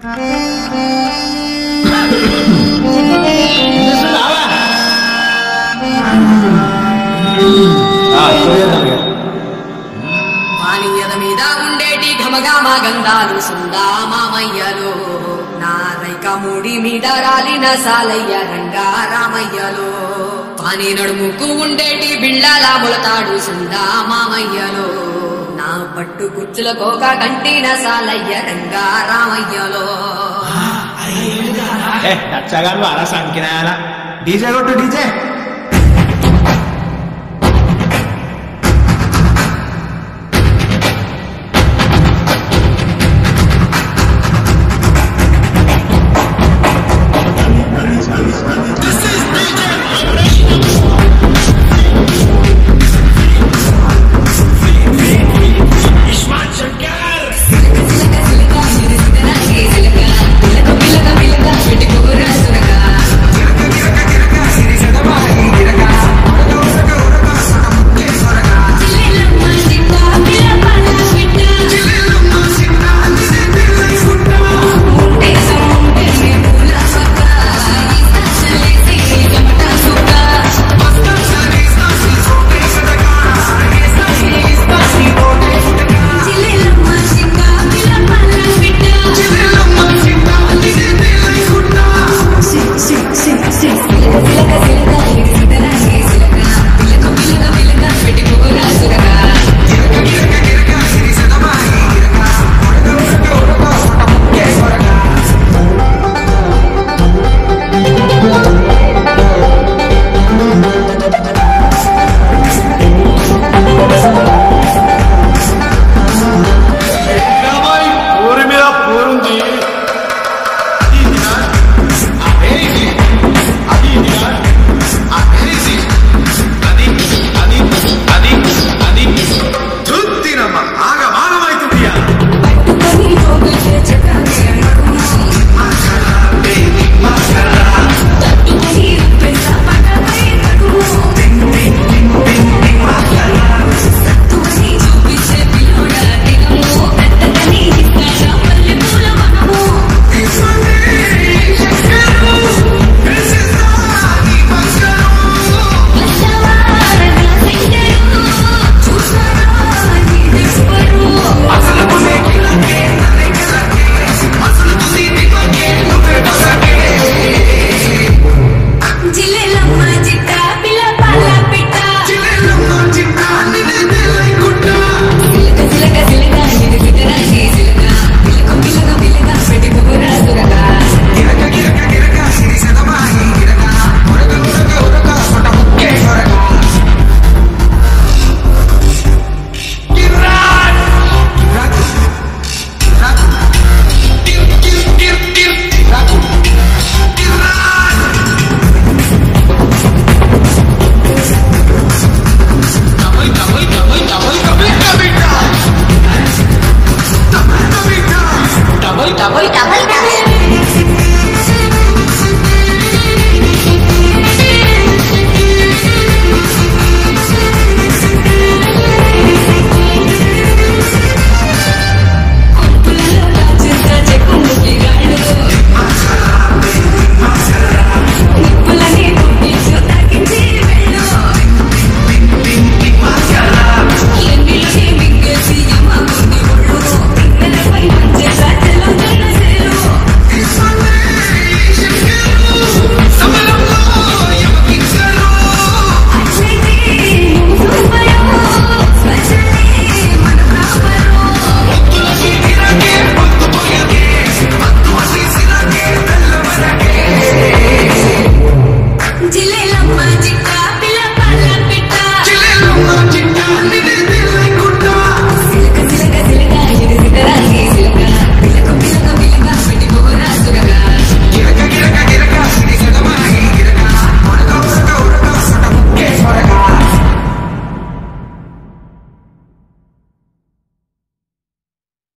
మానియద మీద ఉండేటి ఘమఘమ గంధాలు సుందా మామయ్యలు నా రైక ముడి మీద రాలిన సాలయ్య రంగా రామయ్యలు పాని నడుముకు ఉండేటి బిళ్ళల ములతాడు సుందా మామయ్యలు నా పట్టు కుచ్చుల కోక కంటిన సాలయ్య రంగా రామయ్యలో ఏ నచ్చగాను అలా సంకినాయాల డీజే కొట్టు డీజే ఊరి మీద పూరుంది జిల్లెలమ్మ చిట్ట పిల్ల పాల పిట్ట సిలక సిలక సిలక ఇది సిగరాకి సిలక పిలక పిలక పిలక పెట్టి కుబురా సురగా డబల్ డబల్ డబల్